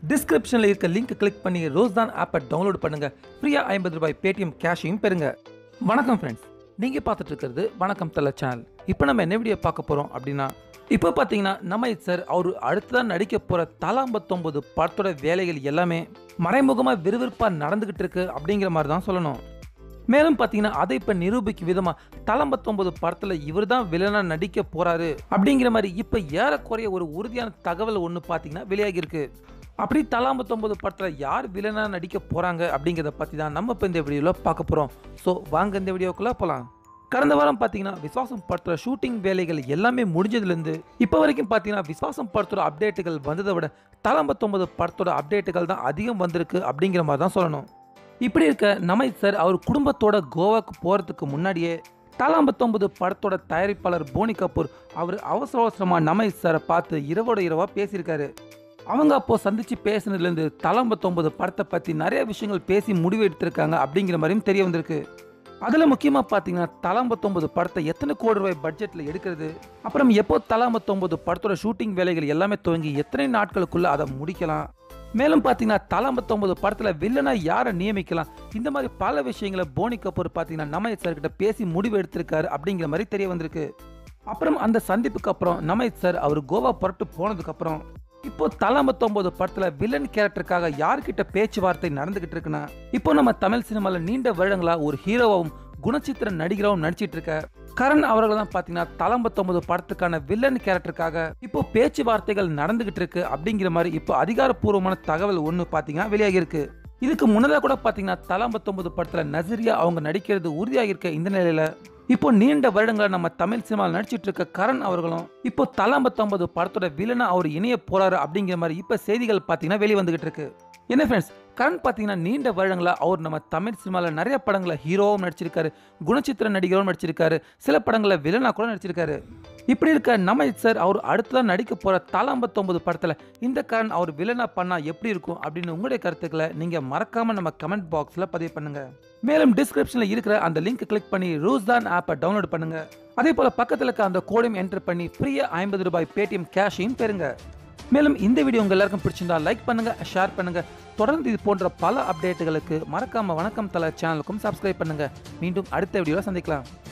டிஸ்கிரிப்ஷனில் இருக்க link click பண்ணி ரோஸ்தான் ஆப்பை டவுன்லோட் பண்ணுங்க ஃப்ரீயா ஐம்பது ரூபாய் பேடிஎம் கேஷையும் பெறுங்க வணக்கம் ஃப்ரெண்ட்ஸ் நீங்கள் பார்த்துட்டு இருக்கிறது வணக்கம் தல சேனல் இப்போ நம்ம என்ன வீடியோ பார்க்க போகிறோம் அப்படின்னா இப்போ பார்த்தீங்கன்னா நம்ம சார் அவர் அடுத்ததான் நடிக்க போகிற தலாம்பத்தொம்பது படத்தோட வேலைகள் எல்லாமே மறைமுகமாக விறுவிறுப்பாக நடந்துக்கிட்டு இருக்கு அப்படிங்கிற மாதிரி தான் சொல்லணும் மேலும் பார்த்தீங்கன்னா அதை இப்போ நிரூபிக்கும் விதமாக தலம்பத்தொம்பது படத்தில் இவர் தான் வில்லனாக நடிக்க போறாரு அப்படிங்கிற மாதிரி இப்போ ஏறக்குறைய ஒரு உறுதியான தகவல் ஒன்று பார்த்தீங்கன்னா வெளியாகியிருக்கு அப்படி தலாம்பத்தொம்பது படத்தில் யார் வில்லனாக நடிக்க போகிறாங்க அப்படிங்கிறத பற்றி தான் நம்ம இப்போ இந்த வீடியோவில் பார்க்க போகிறோம் ஸோ வாங்க இந்த வீடியோக்குள்ளே போகலாம் கடந்த வாரம் பார்த்தீங்கன்னா விஸ்வாசம் படத்தோட ஷூட்டிங் வேலைகள் எல்லாமே முடிஞ்சதுலேருந்து இப்போ வரைக்கும் பார்த்தீங்கன்னா விஸ்வாசம் படத்தோட அப்டேட்டுகள் வந்ததை விட தலாம்பத்தொம்பது படத்தோட அப்டேட்டுகள் தான் அதிகம் வந்திருக்கு அப்படிங்கிற மாதிரி தான் சொல்லணும் இப்படி இருக்க நமை சார் அவர் குடும்பத்தோட கோவாக்கு போகிறதுக்கு முன்னாடியே தலாம்பத்தொம்பது படத்தோட தயாரிப்பாளர் போனி கபூர் அவர் அவசர அவசரமாக நமை சாரை பார்த்து இரவோட இரவாக பேசியிருக்காரு அவங்க அப்போ சந்திச்சு பேசினதுலேருந்து தலாம்பத்தொம்பது படத்தை பற்றி நிறைய விஷயங்கள் பேசி முடிவு எடுத்திருக்காங்க அப்படிங்கிற மாதிரியும் தெரிய வந்திருக்கு அதில் முக்கியமாக பார்த்தீங்கன்னா தலாம்பத்தொம்பது படத்தை எத்தனை கோடி ரூபாய் பட்ஜெட்டில் எடுக்கிறது அப்புறம் எப்போ தலாம்பத்தொம்பது படத்தோட ஷூட்டிங் வேலைகள் எல்லாமே துவங்கி எத்தனை நாட்களுக்குள்ள அதை முடிக்கலாம் மேலும் பார்த்தீங்கன்னா தலாம்பத்தொம்பது படத்தில் வில்லனா யாரை நியமிக்கலாம் இந்த மாதிரி பல விஷயங்களை போனி கபூர் பார்த்தீங்கன்னா நம்ம சார்கிட்ட பேசி முடிவு எடுத்திருக்காரு அப்படிங்கிற மாதிரி தெரிய வந்திருக்கு அப்புறம் அந்த சந்திப்புக்கு அப்புறம் நமைத் சார் அவர் கோவா புறட்டு போனதுக்கு அப்புறம் இப்போ தலாம்பத்தொம்பது படத்துல வில்லன் கேரக்டருக்காக யார்கிட்ட பேச்சுவார்த்தை நடந்துகிட்டு இருக்குன்னா இப்போ நம்ம தமிழ் சினிமால நீண்ட வருடங்களா ஒரு ஹீரோவாகவும் குணச்சித்திர நடிகராகவும் நடிச்சிட்டு இருக்க கரண் அவர்கள் தான் பாத்தீங்கன்னா தலம்பத்தொன்பது படத்துக்கான வில்லன் கேரக்டருக்காக இப்போ பேச்சுவார்த்தைகள் நடந்துகிட்டு இருக்கு அப்படிங்கிற மாதிரி இப்போ அதிகாரப்பூர்வமான தகவல் ஒன்று பாத்தீங்கன்னா வெளியாகி இருக்கு இதுக்கு முன்னதாக கூட பாத்தீங்கன்னா தலாம்பத்தொன்பது படத்துல நசரியா அவங்க நடிக்கிறது உறுதியாகிருக்க இந்த நிலையில இப்போ நீண்ட வருடங்களா நம்ம தமிழ் சினிமாவில் நடிச்சிட்டு இருக்க கரண் அவர்களும் இப்போ தலாம்பத்தொன்பது படத்தோட வில்லனா அவர் இணைய போறாரு அப்படிங்கிற மாதிரி இப்போ செய்திகள் பார்த்தீங்கன்னா வெளியே வந்துகிட்டு இருக்கு என்ன ஃப்ரெண்ட்ஸ் கரண் பார்த்தீங்கன்னா நீண்ட வருடங்களா அவர் நம்ம தமிழ் சினிமாவில் நிறைய படங்களை ஹீரோவும் நடிச்சிருக்காரு குணச்சித்திர நடிகரும் நடிச்சிருக்காரு சில படங்களில் வில்லனா கூட நடிச்சிருக்காரு இப்படி இருக்க நம்ம சார் அவர் அடுத்ததான் நடிக்க போற தலாம்பத்தொன்பது படத்துல இந்த கரண் அவர் வில்லனா பண்ணா எப்படி இருக்கும் அப்படின்னு உங்களுடைய கருத்துக்களை நீங்க மறக்காம நம்ம கமெண்ட் பாக்ஸ்ல பதிவு பண்ணுங்க மேலும் டிஸ்கிரிப்ஷன்ல இருக்கிற அந்த லிங்க் கிளிக் பண்ணி ரூஸ் தான் ஆப்பை டவுன்லோட் பண்ணுங்க அதே போல பக்கத்துல இருக்க அந்த கோடையும் என்டர் பண்ணி ஃப்ரீயா ஐம்பது ரூபாய் பேடிஎம் கேஷையும் பெறுங்க மேலும் இந்த வீடியோ உங்க எல்லாருக்கும் பிடிச்சிருந்தா லைக் பண்ணுங்க ஷேர் பண்ணுங்க தொடர்ந்து இது போன்ற பல அப்டேட்டுகளுக்கு மறக்காம வணக்கம் தல சேனலுக்கும் சப்ஸ்கிரைப் பண்ணுங்க மீண்டும் அடுத்த வீடியோவில் சந்திக்கலாம்